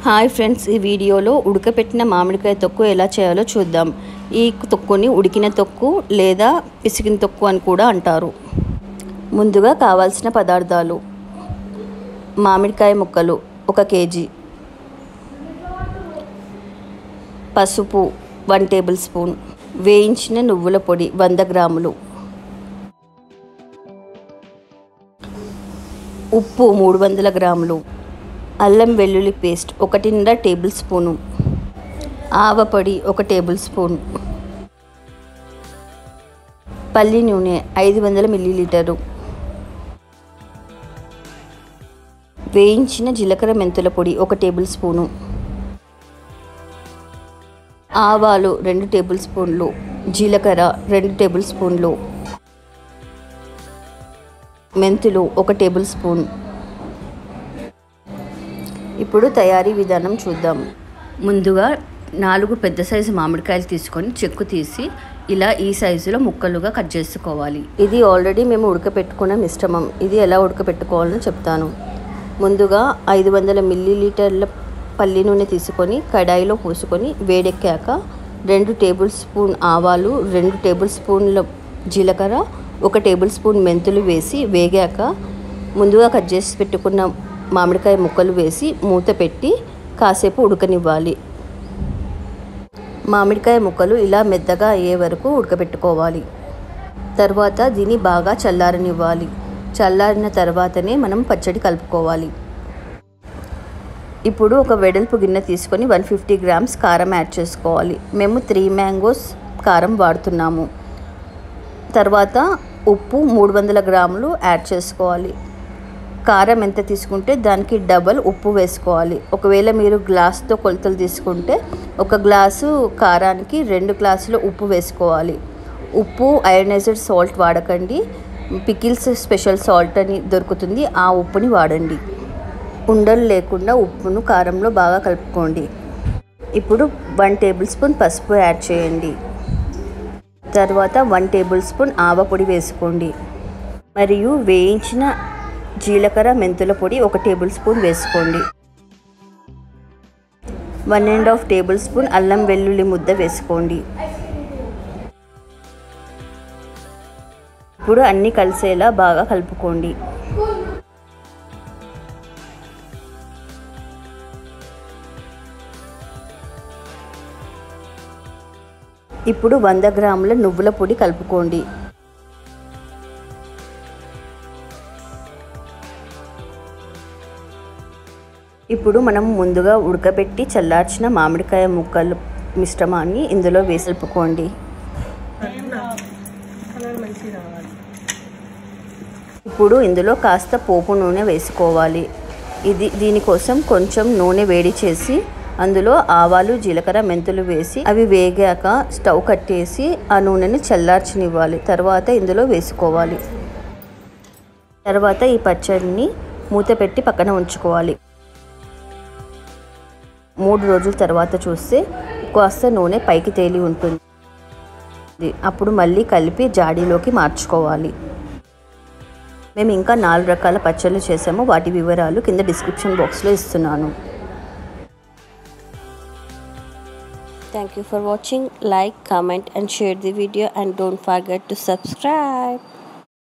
Hi friends ఈ వీడియోలో ఉడకపెట్టిన మామిడికాయ తొక్కు ఎలా చేయాలో చూద్దాం ఈ తొక్కుని ఉడికిన తొక్కు లేదా పిసికిన తొక్కు అని కూడా అంటారు ముందుగా కావాల్సిన పదార్థాలు మామిడికాయ ముక్కలు ఒక కేజీ పసుపు వన్ టేబుల్ స్పూన్ వేయించిన నువ్వుల పొడి వంద గ్రాములు ఉప్పు మూడు వందల గ్రాములు అల్లం వెల్లుల్లి పేస్ట్ ఒకటిన్నర టేబుల్ స్పూను ఆవపొడి ఒక టేబుల్ స్పూన్ పల్లి నూనె ఐదు వందల మిల్లీలీటరు వేయించిన జీలకర్ర మెంతుల పొడి ఒక టేబుల్ స్పూను ఆవాలు రెండు టేబుల్ స్పూన్లు జీలకర్ర రెండు టేబుల్ స్పూన్లు మెంతులు ఒక టేబుల్ స్పూన్ ఇప్పుడు తయారీ విధానం చూద్దాం ముందుగా నాలుగు పెద్ద సైజు మామిడికాయలు తీసుకొని చెక్కు తీసి ఇలా ఈ సైజులో ముక్కలుగా కట్ చేసుకోవాలి ఇది ఆల్రెడీ మేము ఉడకపెట్టుకున్న మిశ్రమం ఇది ఎలా ఉడకపెట్టుకోవాలో చెప్తాను ముందుగా ఐదు వందల మిల్లీలీటర్ల పల్లి నూనె తీసుకొని కడాయిలో పోసుకొని వేడెక్కాక రెండు టేబుల్ స్పూన్ ఆవాలు రెండు టేబుల్ స్పూన్ల జీలకర్ర ఒక టేబుల్ స్పూన్ మెంతులు వేసి వేగాక ముందుగా కట్ చేసి పెట్టుకున్న మామిడికాయ ముక్కలు వేసి మూత పెట్టి కాసేపు ఉడకనివ్వాలి మామిడికాయ ముక్కలు ఇలా మెత్తగా అయ్యే వరకు ఉడకబెట్టుకోవాలి తర్వాత దీన్ని బాగా చల్లారనివ్వాలి చల్లారిన తర్వాతనే మనం పచ్చడి కలుపుకోవాలి ఇప్పుడు ఒక వెడల్పు గిన్నె తీసుకొని వన్ ఫిఫ్టీ గ్రామ్స్ కారం యాడ్ చేసుకోవాలి మేము త్రీ మ్యాంగోస్ కారం వాడుతున్నాము తర్వాత ఉప్పు మూడు వందల గ్రాములు యాడ్ చేసుకోవాలి కారం ఎంత తీసుకుంటే దానికి డబల్ ఉప్పు వేసుకోవాలి ఒకవేళ మీరు గ్లాస్తో కొలతలు తీసుకుంటే ఒక గ్లాసు కారానికి రెండు గ్లాసులు ఉప్పు వేసుకోవాలి ఉప్పు అయోనైజ్డ్ సాల్ట్ వాడకండి పికిల్స్ స్పెషల్ సాల్ట్ అని దొరుకుతుంది ఆ ఉప్పుని వాడండి ఉండలు లేకుండా ఉప్పును కారంలో బాగా కలుపుకోండి ఇప్పుడు వన్ టేబుల్ స్పూన్ పసుపు యాడ్ చేయండి తర్వాత వన్ టేబుల్ స్పూన్ ఆవ పొడి వేసుకోండి మరియు వేయించిన జీలకర్ర మెంతుల పొడి ఒక టేబుల్ స్పూన్ వేసుకోండి one and half tablespoon అల్లం వెల్లుల్లి ముద్ద వేసుకోండి ఇప్పుడు అన్నీ కలిసేలా బాగా కలుపుకోండి ఇప్పుడు వంద గ్రాముల నువ్వుల పొడి కలుపుకోండి ఇప్పుడు మనం ముందుగా ఉడకబెట్టి చల్లార్చిన మామిడికాయ ముక్కలు మిశ్రమాన్ని ఇందులో వేసలుపుకోండి ఇప్పుడు ఇందులో కాస్త పోపు నూనె వేసుకోవాలి ఇది దీనికోసం కొంచెం నూనె వేడి చేసి అందులో ఆవాలు జీలకర్ర మెంతులు వేసి అవి వేగాక స్టవ్ కట్టేసి ఆ నూనెని చల్లార్చనివ్వాలి తర్వాత ఇందులో వేసుకోవాలి తర్వాత ఈ పచ్చడిని మూత పెట్టి పక్కన ఉంచుకోవాలి మూడు రోజుల తర్వాత చూస్తే కాస్త నూనె పైకి తేలి ఉంటుంది అప్పుడు మళ్ళీ కలిపి జాడీలోకి మార్చుకోవాలి మేము ఇంకా నాలుగు రకాల పచ్చళ్ళు చేసాము వాటి వివరాలు కింద డిస్క్రిప్షన్ బాక్స్లో ఇస్తున్నాను Thank you for watching. Like, comment and share the video and don't forget to subscribe.